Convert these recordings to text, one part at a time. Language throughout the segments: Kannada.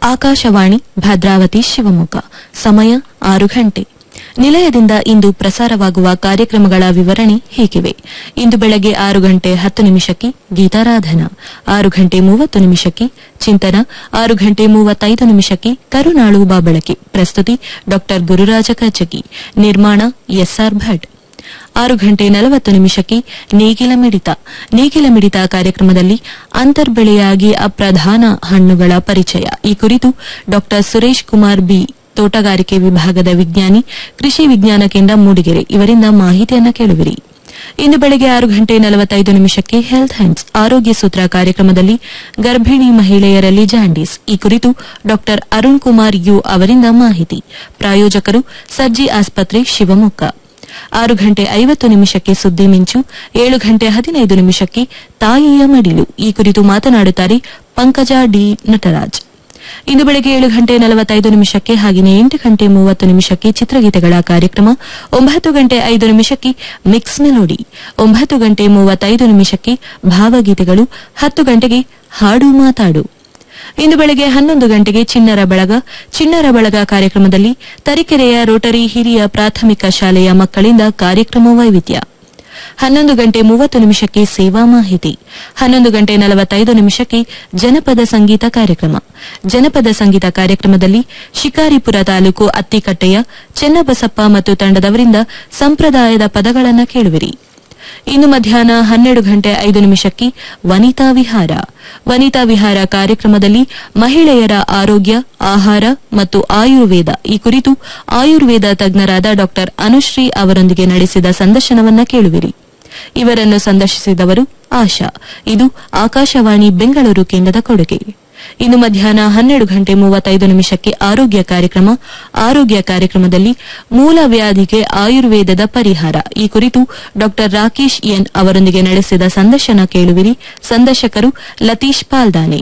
ಆಕಾಶವಾಣಿ ಭದ್ರಾವತಿ ಶಿವಮೊಗ್ಗ ಸಮಯ ಆರು ಗಂಟೆ ನಿಲಯದಿಂದ ಇಂದು ಪ್ರಸಾರವಾಗುವ ಕಾರ್ಯಕ್ರಮಗಳ ವಿವರಣೆ ಹೀಗಿವೆ ಇಂದು ಬೆಳಗ್ಗೆ ಆರು ಗಂಟೆ ಹತ್ತು ನಿಮಿಷಕ್ಕೆ ಗೀತಾರಾಧನ ಆರು ಗಂಟೆ ಮೂವತ್ತು ನಿಮಿಷಕ್ಕೆ ಚಿಂತನ ಆರು ಗಂಟೆ ಮೂವತ್ತೈದು ನಿಮಿಷಕ್ಕೆ ಕರುನಾಳು ಬಾಬಳಕೆ ಪ್ರಸ್ತುತಿ ಡಾ ಗುರುರಾಜ ಕಚಗಿ ನಿರ್ಮಾಣ ಎಸ್ಆರ್ ಭಟ್ ಆರು ಗಂಟೆ ನಲವತ್ತು ನಿಮಿಷಕ್ಕೆ ನೇಗಿಲ ಮಿಡಿತ ನೇಗಿಲ ಮಿಡಿತ ಕಾರ್ಯಕ್ರಮದಲ್ಲಿ ಅಂತರ್ಬೆಳೆಯಾಗಿ ಅಪ್ರಧಾನ ಹಣ್ಣುಗಳ ಪರಿಚಯ ಈ ಕುರಿತು ಡಾ ಸುರೇಶ್ ಕುಮಾರ್ ಬಿ ತೋಟಗಾರಿಕೆ ವಿಭಾಗದ ವಿಜ್ಞಾನಿ ಕೃಷಿ ವಿಜ್ಞಾನ ಕೇಂದ್ರ ಮೂಡಿಗೆರೆ ಇವರಿಂದ ಮಾಹಿತಿಯನ್ನ ಕೇಳುವಿರಿ ಇಂದು ಬೆಳಗ್ಗೆ ಆರು ಗಂಟೆ ನಲವತ್ತೈದು ನಿಮಿಷಕ್ಕೆ ಹೆಲ್ತ್ ಹ್ಯಾಂಡ್ಸ್ ಆರೋಗ್ಯ ಸೂತ್ರ ಕಾರ್ಯಕ್ರಮದಲ್ಲಿ ಗರ್ಭಿಣಿ ಮಹಿಳೆಯರಲ್ಲಿ ಜಾಂಡೀಸ್ ಈ ಕುರಿತು ಡಾ ಅರುಣ್ ಕುಮಾರ್ ಯು ಅವರಿಂದ ಮಾಹಿತಿ ಪ್ರಾಯೋಜಕರು ಸರ್ಜಿ ಆಸ್ಪತ್ರೆ ಶಿವಮೊಗ್ಗ ಆರು ಗಂಟೆ ಐವತ್ತು ನಿಮಿಷಕ್ಕೆ ಸುದ್ದಿ ಮಿಂಚು ಏಳು ಗಂಟೆ ಹದಿನೈದು ನಿಮಿಷಕ್ಕೆ ತಾಯಿಯ ಮಡಿಲು ಈ ಕುರಿತು ಮಾತನಾಡುತ್ತಾರೆ ಪಂಕಜ ಡಿ ನಟರಾಜ್ ಇಂದು ಬೆಳಗ್ಗೆ ಏಳು ಗಂಟೆ ನಲವತ್ತೈದು ನಿಮಿಷಕ್ಕೆ ಹಾಗೆಯೇ ಎಂಟು ಗಂಟೆ ಮೂವತ್ತು ನಿಮಿಷಕ್ಕೆ ಚಿತ್ರಗೀತೆಗಳ ಕಾರ್ಯಕ್ರಮ ಒಂಬತ್ತು ಗಂಟೆ ಐದು ನಿಮಿಷಕ್ಕೆ ಮಿಕ್ಸ್ ಮೆಲೋಡಿ ಒಂಬತ್ತು ಗಂಟೆ ಮೂವತ್ತೈದು ನಿಮಿಷಕ್ಕೆ ಭಾವಗೀತೆಗಳು ಹತ್ತು ಗಂಟೆಗೆ ಹಾಡು ಮಾತಾಡು ಇಂದು ಬೆಳಗ್ಗೆ ಹನ್ನೊಂದು ಗಂಟೆಗೆ ಚಿಣ್ಣರ ಬಳಗ ಚಿಣ್ಣರ ಬಳಗ ಕಾರ್ಯಕ್ರಮದಲ್ಲಿ ತರೀಕೆರೆಯ ರೋಟರಿ ಹಿರಿಯ ಪ್ರಾಥಮಿಕ ಶಾಲೆಯ ಮಕ್ಕಳಿಂದ ಕಾರ್ಯಕ್ರಮ ವೈವಿಧ್ಯ ಹನ್ನೊಂದು ಗಂಟೆ ಮೂವತ್ತು ನಿಮಿಷಕ್ಕೆ ಸೇವಾ ಮಾಹಿತಿ ಹನ್ನೊಂದು ಗಂಟೆ ನಲವತ್ತೈದು ನಿಮಿಷಕ್ಕೆ ಜನಪದ ಸಂಗೀತ ಕಾರ್ಯಕ್ರಮ ಜನಪದ ಸಂಗೀತ ಕಾರ್ಯಕ್ರಮದಲ್ಲಿ ಶಿಕಾರಿಪುರ ತಾಲೂಕು ಅತ್ತಿಕಟ್ಟೆಯ ಚೆನ್ನಬಸಪ್ಪ ಮತ್ತು ತಂಡದವರಿಂದ ಸಂಪ್ರದಾಯದ ಪದಗಳನ್ನು ಕೇಳುವಿರಿ ಇನ್ನು ಮಧ್ಯಾಹ್ನ ಹನ್ನೆರಡು ಗಂಟೆ ಐದು ನಿಮಿಷಕ್ಕೆ ವನಿತಾ ವಿಹಾರ ವನಿತಾ ವಿಹಾರ ಕಾರ್ಯಕ್ರಮದಲ್ಲಿ ಮಹಿಳೆಯರ ಆರೋಗ್ಯ ಆಹಾರ ಮತ್ತು ಆಯುರ್ವೇದ ಈ ಕುರಿತು ಆಯುರ್ವೇದ ತಜ್ಞರಾದ ಡಾ ಅನುಶ್ರೀ ಅವರೊಂದಿಗೆ ನಡೆಸಿದ ಸಂದರ್ಶನವನ್ನ ಕೇಳುವಿರಿ ಇವರನ್ನು ಸಂದರ್ಶಿಸಿದವರು ಆಶಾ ಇದು ಆಕಾಶವಾಣಿ ಬೆಂಗಳೂರು ಕೇಂದ್ರದ ಕೊಡುಗೆ ಇನ್ನು ಮಧ್ಯಾಹ್ನ ಹನ್ನೆರಡು ಗಂಟೆ ಮೂವತ್ತೈದು ನಿಮಿಷಕ್ಕೆ ಆರೋಗ್ಯ ಕಾರ್ಯಕ್ರಮ ಆರೋಗ್ಯ ಕಾರ್ಯಕ್ರಮದಲ್ಲಿ ಮೂಲ ವ್ಯಾಧಿಗೆ ಆಯುರ್ವೇದದ ಪರಿಹಾರ ಈ ಕುರಿತು ಡಾ ರಾಕೇಶ್ ಎನ್ ಅವರೊಂದಿಗೆ ನಡೆಸಿದ ಸಂದರ್ಶನ ಕೇಳುವಿರಿ ಸಂದರ್ಶಕರು ಲತೀಶ್ ಪಾಲ್ದಾನೆ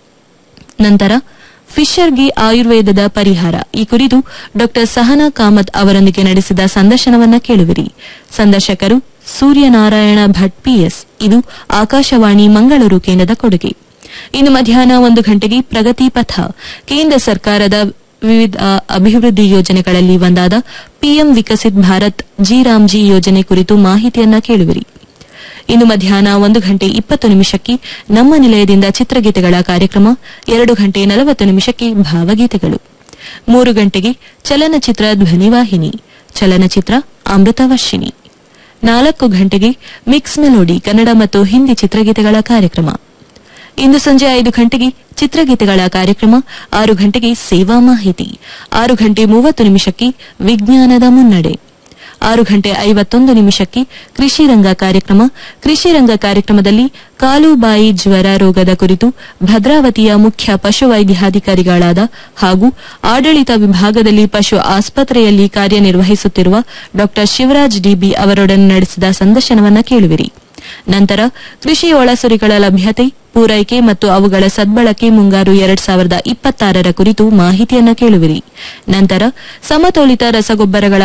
ನಂತರ ಫಿಶರ್ಗೆ ಆಯುರ್ವೇದದ ಪರಿಹಾರ ಈ ಕುರಿತು ಡಾ ಸಹನಾ ಕಾಮತ್ ಅವರೊಂದಿಗೆ ನಡೆಸಿದ ಸಂದರ್ಶನವನ್ನ ಕೇಳುವಿರಿ ಸಂದರ್ಶಕರು ಸೂರ್ಯನಾರಾಯಣ ಭಟ್ ಪಿಎಸ್ ಇದು ಆಕಾಶವಾಣಿ ಮಂಗಳೂರು ಕೇಂದ್ರದ ಕೊಡುಗೆ ಇನ್ನು ಮಧ್ಯಾಹ್ನ ಒಂದು ಗಂಟೆಗೆ ಪ್ರಗತಿ ಪಥ ಕೇಂದ್ರ ಸರ್ಕಾರದ ವಿವಿಧ ಅಭಿವೃದ್ಧಿ ಯೋಜನೆಗಳಲ್ಲಿ ಒಂದಾದ ಪಿಎಂ ವಿಕಸಿತ್ ಭಾರತ್ ಜಿ ರಾಮ್ಜಿ ಯೋಜನೆ ಕುರಿತು ಮಾಹಿತಿಯನ್ನ ಕೇಳುವಿರಿ ಇನ್ನು ಮಧ್ಯಾಹ್ನ ಒಂದು ಗಂಟೆ ಇಪ್ಪತ್ತು ನಿಮಿಷಕ್ಕೆ ನಮ್ಮ ನಿಲಯದಿಂದ ಚಿತ್ರಗೀತೆಗಳ ಕಾರ್ಯಕ್ರಮ ಎರಡು ಗಂಟೆ ನಲವತ್ತು ನಿಮಿಷಕ್ಕೆ ಭಾವಗೀತೆಗಳು ಮೂರು ಗಂಟೆಗೆ ಚಲನಚಿತ್ರ ಧ್ವನಿವಾಹಿನಿ ಚಲನಚಿತ್ರ ಅಮೃತವರ್ಷಿಣಿ ನಾಲ್ಕು ಗಂಟೆಗೆ ಮಿಕ್ಸ್ ಮೆಲೋಡಿ ಕನ್ನಡ ಮತ್ತು ಹಿಂದಿ ಚಿತ್ರಗೀತೆಗಳ ಕಾರ್ಯಕ್ರಮ ಇಂದು ಸಂಜೆ ಐದು ಗಂಟೆಗೆ ಚಿತ್ರಗೀತೆಗಳ ಕಾರ್ಯಕ್ರಮ ಆರು ಗಂಟೆಗೆ ಸೇವಾ ಮಾಹಿತಿ ಆರು ಗಂಟೆ ಮೂವತ್ತು ನಿಮಿಷಕ್ಕೆ ವಿಜ್ಞಾನದ ಮುನ್ನಡೆ ಆರು ಗಂಟೆ ಐವತ್ತೊಂದು ನಿಮಿಷಕ್ಕೆ ಕೃಷಿ ರಂಗ ಕಾರ್ಯಕ್ರಮ ಕೃಷಿ ರಂಗ ಕಾರ್ಯಕ್ರಮದಲ್ಲಿ ಕಾಲುಬಾಯಿ ಜ್ವರ ರೋಗದ ಕುರಿತು ಭದ್ರಾವತಿಯ ಮುಖ್ಯ ಪಶುವೈದ್ಯಾಧಿಕಾರಿಗಳಾದ ಹಾಗೂ ಆಡಳಿತ ವಿಭಾಗದಲ್ಲಿ ಪಶು ಆಸ್ಪತ್ರೆಯಲ್ಲಿ ಕಾರ್ಯನಿರ್ವಹಿಸುತ್ತಿರುವ ಡಾ ಶಿವರಾಜ್ ಡಿಬಿ ಅವರೊಡನೆ ನಡೆಸಿದ ಸಂದರ್ಶನವನ್ನ ಕೇಳುವಿರಿ ನಂತರ ಕೃಷಿ ಒಳಸುರಿಗಳ ಲಭ್ಯತೆ ಪೂರೈಕೆ ಮತ್ತು ಅವುಗಳ ಸದ್ಬಳಕೆ ಮುಂಗಾರು ಎರಡ್ ಸಾವಿರದ ಇಪ್ಪತ್ತಾರರ ಕುರಿತು ಮಾಹಿತಿಯನ್ನ ಕೇಳುವಿರಿ ನಂತರ ಸಮತೋಲಿತ ರಸಗೊಬ್ಬರಗಳ